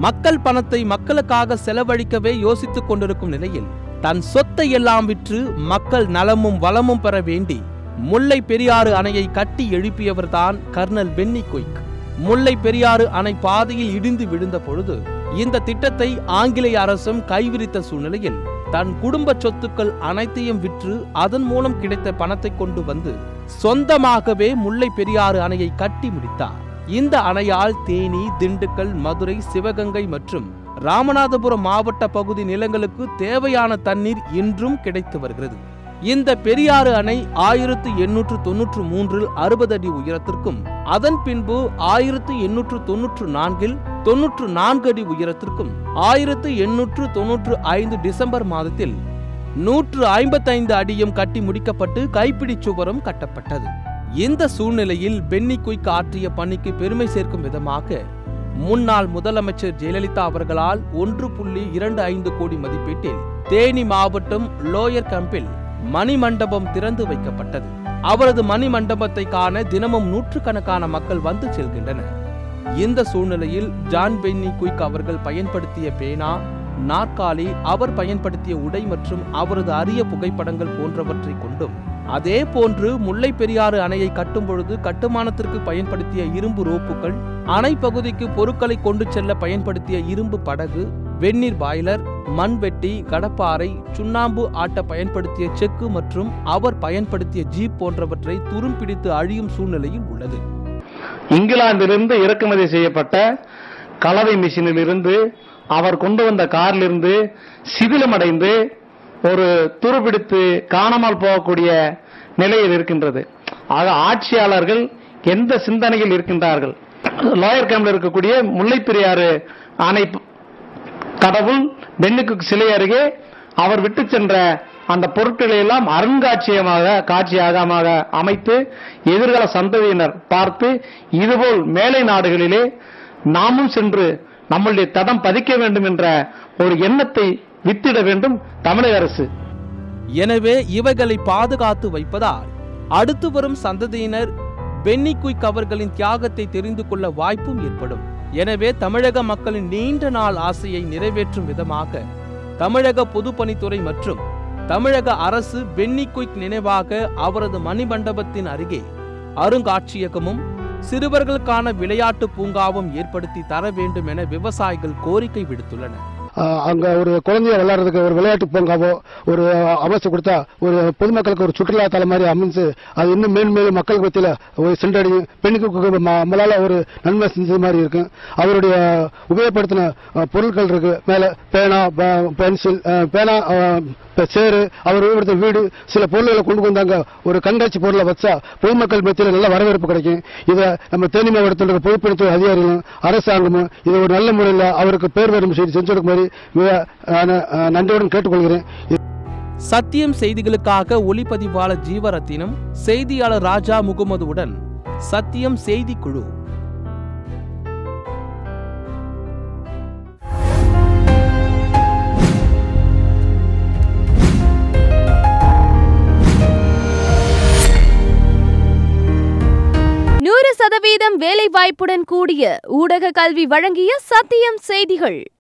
மக்கள் பணத்தை மக்களுக்காக செலவழிக்கவே யோசித்துக் கொண்டிருக்கும் நிலையில் தன் சொத்தை எல்லாம் விற்று மக்கள் நலமும் வளமும் பெற வேண்டி முல்லை பெரியாறு அணையை கட்டி எழுப்பியவர்தான் colonel Pennycuick Mullai Periyar அணை பாதையில் இடிந்து விழுந்த பொழுது இந்த திட்டத்தை ஆங்கிலேய அரசும் கைவிரித்த சூழ்நிலையில் தன் குடும்ப சொத்துக்கள் அனைத்தையும் விற்று அதன் மூலம் கிடைத்த பணத்தை கொண்டு வந்து சொந்தமாகவே முல்லை பெரியாறு அணையை கட்டி முடித்தார் இந்த அணையால் தேனி திண்டுக்கல் மதுரை சிவகங்கை மற்றும் ராமநாதபுரம் மாவட்ட பகுதி நிலங்களுக்கு தேவையான தண்ணீர் இன்றும் கிடைத்து வருகிறது இந்த பெரியாறு அணை ஆயிரத்து எண்ணூற்று தொன்னூற்று மூன்றில் அறுபது அடி உயரத்திற்கும் அதன் பின்பு ஆயிரத்து எண்ணூற்று தொன்னூற்று நான்கில் தொன்னூற்று நான்கு அடி உயரத்திற்கும் ஆயிரத்து எண்ணூற்று தொன்னூற்று ஐந்து டிசம்பர் மாதத்தில் நூற்று ஐம்பத்தைந்து அடியும் கட்டி முடிக்கப்பட்டு கைப்பிடி சுவரும் கட்டப்பட்டது இந்த சூழ்நிலையில் பென்னி குயிக் ஆற்றிய பணிக்கு பெருமை சேர்க்கும் விதமாக முன்னாள் முதலமைச்சர் ஜெயலலிதா அவர்களால் ஒன்று புள்ளி இரண்டு ஐந்து கோடி மதிப்பீட்டில் தேனி மாவட்டம் லோயர் கம்பில் மணிமண்டபம் திறந்து வைக்கப்பட்டது அவரது மணிமண்டபத்தை காண தினமும் நூற்றுக்கணக்கான மக்கள் வந்து செல்கின்றனர் இந்த சூழ்நிலையில் ஜான் பென்னி குயிக் அவர்கள் பயன்படுத்திய பேனா நாற்காலி அவர் பயன்படுத்திய உடை மற்றும் அவரது அரிய புகைப்படங்கள் போன்றவற்றை கொண்டும் அதே போன்று முல்லை பெரியாறு அணையை கட்டும் பொழுது கட்டுமானத்திற்கு பயன்படுத்திய இரும்பு ரோப்புகள் அணை பகுதிக்கு பொருட்களை கொண்டு செல்ல பயன்படுத்திய இரும்பு படகு வெந்நீர் பாய்லர் மண்வெட்டி கடப்பாறை சுண்ணாம்பு ஆட்ட பயன்படுத்திய செக்கு மற்றும் அவர் பயன்படுத்திய ஜீப் போன்றவற்றை துரும்பிடித்து அழியும் சூழ்நிலையில் உள்ளது இங்கிலாந்திலிருந்து இறக்குமதி செய்யப்பட்ட கலவை மிஷினில் இருந்து அவர் கொண்டு வந்த காரிலிருந்து சிதிலமடைந்து ஒரு துருபிடித்து காணாமல் போகக்கூடிய நிலையில் இருக்கின்றது ஆக ஆட்சியாளர்கள் எந்த சிந்தனையில் இருக்கின்றார்கள் லாயர் கேம்ப்ல இருக்கக்கூடிய முல்லைப்பெரியாறு அணை கடவுள் பெண்ணுக்கு சிலை அருகே அவர் விட்டு சென்ற அந்த பொருட்களை எல்லாம் அருங்காட்சியகமாக காட்சியகமாக அமைத்து எதிர்கால சந்ததியினர் பார்த்து இதுபோல் மேலை நாடுகளிலே நாமும் சென்று நம்முடைய தடம் பதிக்க வேண்டும் என்ற ஒரு எண்ணத்தை வித்திட வேண்டும் தமிழக அரசு எனவே இவைகளை பாதுகாத்து வைப்பதால் அடுத்து வரும் சந்ததியினர் பென்னி குயிக் அவர்களின் தியாகத்தை தெரிந்து கொள்ள வாய்ப்பும் ஏற்படும் எனவே தமிழக மக்களின் நீண்ட நாள் ஆசையை நிறைவேற்றும் விதமாக தமிழக பொதுப்பணித்துறை மற்றும் தமிழக அரசு பென்னி குயிக் நினைவாக அவரது மணிமண்டபத்தின் அருகே அருங்காட்சியகமும் சிறுவர்களுக்கான விளையாட்டு பூங்காவும் ஏற்படுத்தி தர வேண்டும் என விவசாயிகள் கோரிக்கை விடுத்துள்ளனர் ஆஹ் அங்க ஒரு குழந்தைய விளையாடுறதுக்கு ஒரு விளையாட்டு பூங்காவோ ஒரு அமைச்சு கொடுத்தா ஒரு பொதுமக்களுக்கு ஒரு சுற்றுலா தலம் மாதிரி அமைச்சு அது இன்னும் மேலும் மேலும் மக்கள் மத்தியில ஒரு சென்றடையும் பெண்ணுக்கு ம- நம்மளால ஒரு நன்மை செஞ்சது மாதிரி இருக்கும் அவருடைய உபயோகப்படுத்தின அஹ், பொருட்கள் இருக்கு மேல பேனா ப- பென்சில் அஹ், பேனா அஹ், இப்ப சேரு அவர் உபயோகப்படுத்தின வீடு சில பொருள்களை கொண்டு வந்தாங்க ஒரு கண்காட்சி பொருளை வச்சா பொதுமக்கள் மத்தியில நல்ல வரவேற்பு கிடைக்கும் இதை நம்ம தேனி மாவட்டத்தில் இருக்க பொதுப்பணித்துறை அதிகாரிகளும் அரசாங்கமும் இதை ஒரு நல்ல முறையில் அவருக்கு பேர் வரும் செய்து செஞ்சு கொடுக்குமாறு மிக அஹ், அஹ், நன்றியுடன் கேட்டுக்கொள்கிறேன் சத்தியம் செய்திகளுக்காக ஒளிப்பதிவாளர் ஜீவரத்தினம் செய்தியாளர் ராஜா முகமதுவுடன் சத்தியம் செய்திக்குழு நூறு சதவீதம் வேலைவாய்ப்புடன் கூடிய ஊடக கல்வி வழங்கிய சத்தியம் செய்திகள்